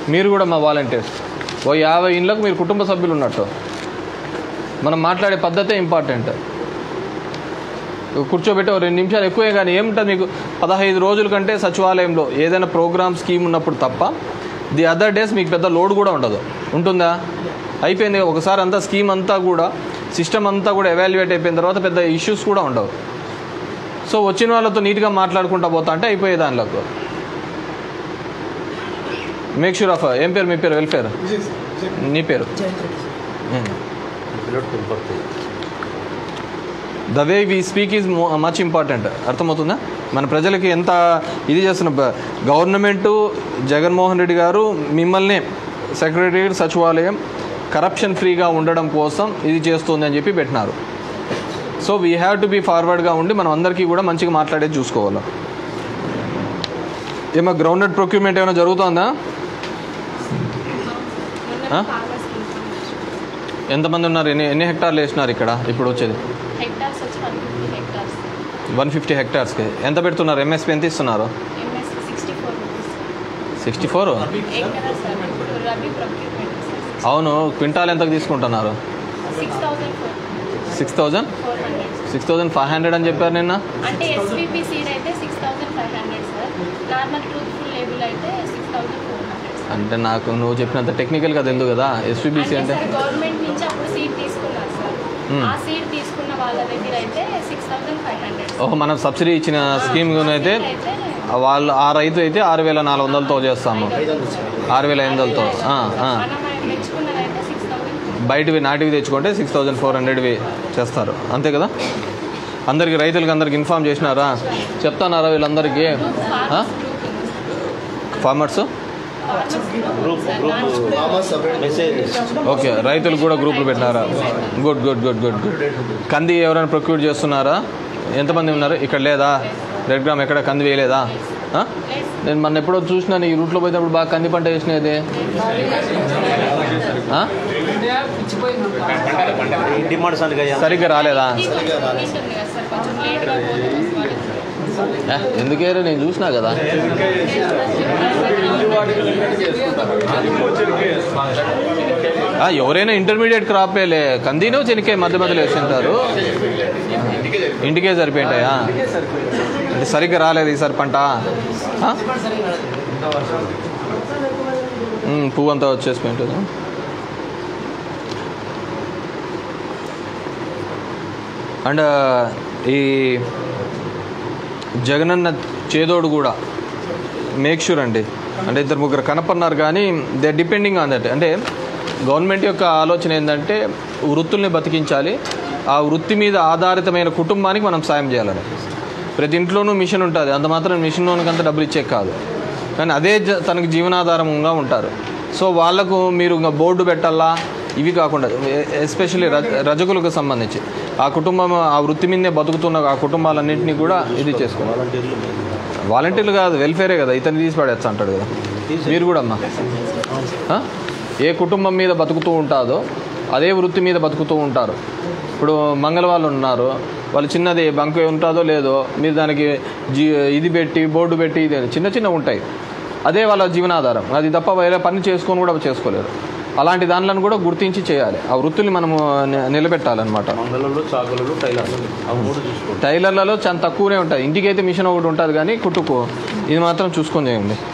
మీరు కూడా మా వాలంటీర్స్ ఓ యాభై ఇండ్లకు మీరు కుటుంబ సభ్యులు ఉన్నట్టు మనం మాట్లాడే పద్ధతే ఇంపార్టెంట్ కూర్చోబెట్టి ఓ రెండు నిమిషాలు ఎక్కువే కానీ ఏముంటుంది మీకు పదహైదు రోజుల కంటే సచివాలయంలో ఏదైనా ప్రోగ్రామ్ స్కీమ్ ఉన్నప్పుడు తప్ప ది అదర్ డేస్ మీకు పెద్ద లోడ్ కూడా ఉండదు ఉంటుందా అయిపోయింది ఒకసారి అంతా స్కీమ్ అంతా కూడా సిస్టమ్ అంతా కూడా ఎవాల్యుయేట్ అయిపోయిన తర్వాత పెద్ద ఇష్యూస్ కూడా ఉండవు సో వచ్చిన వాళ్ళతో నీట్గా మాట్లాడుకుంటా పోతా అంటే అయిపోయే దానిలోకి మేక్ షూర్ ఆఫ్ ఏం పేరు మీ పేరు వెల్ఫేర్ నీ పేరు the way we speak is much important అర్థమవుతుందా మన ప్రజలకి ఎంత ఇది చేస్తున్న గవర్నమెంటు జగన్మోహన్ రెడ్డి గారు మిమ్మల్ని సెక్రటరియట్ సచివాలయం కరప్షన్ ఫ్రీగా ఉండడం కోసం ఇది చేస్తుంది అని చెప్పి పెట్టినారు so we have to be ఫార్వర్డ్గా ఉండి మనం అందరికీ కూడా మంచిగా మాట్లాడేది చూసుకోవాలి ఏమో గ్రౌండెడ్ ప్రొక్యూర్మెంట్ ఏమైనా జరుగుతుందా ఆ? ఎంతమంది ఉన్నారు ఎన్ని ఎన్ని హెక్టార్లు వేసినారు ఇక్కడ ఇప్పుడు వచ్చేది హెక్టార్స్ వచ్చి one fifty hectares one fifty హెక్టార్స్కి ఎంత పెడుతున్నారు ఎంఎస్పి ఎంత ఇస్తున్నారు MS sixty four rupees sixty four ఏం కదా సార్ ఇప్పుడు రబీ ప్రొక్యూర్మెంట్ సార్ అవును క్వింటాల్ ఎంతకు తీసుకుంటున్నారు six thousand four six thousand four hundred six thousand five hundred అని చెప్పారు నిన్న అంటే ఎస్విపి సీడ్ అయితే six thousand five hundred sir normal truthful label అయితే six thousand four hundred sir అంటే నాకు నువ్వు చెప్పినంత టెక్నికల్గా తెలుసు కదా ఎస్విబిసి అంటే అంటే సార్ గవర్నమెంట్ నుంచి అప్పుడు సీడ్ తీసుకున్నారు సార్ Hmm. ఆ సీడ్ తీసుకున్న వాళ్ళ దగ్గర అయితే సిక్స్ థౌజండ్ ఫైవ్ హండ్రెడ్ ఓహో మనం సబ్సిడీ ఇచ్చిన స్కీమ్ అయితే అయితే వాళ్ళు ఆ రైతు అయితే ఆరు వేల నాలుగు వందలతో చేస్తాము ఆరు వేల ఐదు వందలతో ఆ, ఆ. మనం మెచ్చుకున్నదైతే సిక్స్ థౌజండ్ బయటవి నాటివి తెచ్చుకుంటే సిక్స్ థౌజండ్ ఫోర్ హండ్రెడ్వి చేస్తారు అంతే కదా అందరికి రైతులకి అందరికి ఇన్ఫామ్ చేసినారా చెప్తున్నారా వీళ్ళందరికీ ఆ? ఫార్మర్స్ ఓకే రైతులకు కూడా గ్రూపులు పెట్టినారా good good good good good కంది ఎవరైనా ప్రొక్యూర్ చేస్తున్నారా ఎంతమంది ఉన్నారు ఇక్కడ లేదా రెడ్ గ్రామ్ ఎక్కడ కంది వేయలేదా ఆ? నేను మొన్న ఎప్పుడో చూసినాను ఈ రూట్లో పోయినప్పుడు బాగా కంది పంట వేసినది ఆ? డిమాండ్స్ అనగా సరిగ్గా రాలేదా ఉంటుంది కదా సార్ కొంచెం లేట్గా పోతుంది ఏ, ఎందుకేరో నేను చూసినా కదా ఆ, ఎవరైనా ఇంటర్మీడియట్ క్రాపేలే కందినో చెనికే మధ్య మధ్యలో వేసింటారు ఇంటికే సరిపోయింటాయా అంటే సరిగ్గా రాలేదు ఈసారి పంట ఆ? ఉమ్, పువ్వు అంతా వచ్చేసి ఉంటుంది అండ్ ఈ జగనన్న చేదోడు కూడా మేక్ షూర్ అండి అంటే ఇద్దరు ముగ్గురు కనపన్నారు కానీ దే డిపెండింగ్ ఆన్ దట్ అంటే గవర్నమెంట్ యొక్క ఆలోచన ఏంటంటే వృత్తుల్ని బతికించాలి ఆ వృత్తి మీద ఆధారితమైన కుటుంబానికి మనం సాయం చేయాలని ప్రతి ఇంట్లోనూ మిషన్ ఉంటుంది అంత మాత్రం మిషన్లోనికి అంత డబ్బులు ఇచ్చే కాదు కానీ అదే జ- తనకు జీవనాధారంగా ఉంటారు సో వాళ్ళకు మీరు ఇంకా బోర్డు పెట్టాలా ఇవి కాకుండా ఎస్పెషల్లీ రజకులకు సంబంధించి ఆ కుటుంబం ఆ వృత్తి మీదే బతుకుతున్న ఆ కుటుంబాలన్నింటినీ కూడా ఇది చేసుకోవాలి వాలంటీర్లు కాదు వెల్ఫేరే కదా ఇతను తీసి పడేస్తా అంటాడు కదా మీరు కూడా అమ్మా ఆ? ఏ కుటుంబం మీద బతుకుతూ ఉంటాదో అదే వృత్తి మీద బతుకుతూ ఉంటారు ఇప్పుడు మంగళ వాళ్ళు ఉన్నారు వాళ్ళు చిన్నది బంక్ ఉంటుందో లేదో మీరు దానికి జీ ఇది పెట్టి బోర్డు పెట్టి ఇది చిన్న చిన్న ఉంటాయి అదే వాళ్ళ జీవనాధారం అది తప్ప వేరే పని చేసుకొని కూడా చేసుకోలేరు అలాంటి దానిలను కూడా గుర్తించి చేయాలి ఆ వృత్తుల్ని మనము ని- నిలబెట్టాలన్నమాట మంగళంలో చాకులలో టైలర్లు ఆ మూడు చూసుకోండి టైలర్లలో చాలా తక్కువనే ఉంటుంది ఇంటికైతే మిషన్ ఒకటి ఉంటుంది కానీ కుట్టుకు ఇది మాత్రం చూసుకొని చేయండి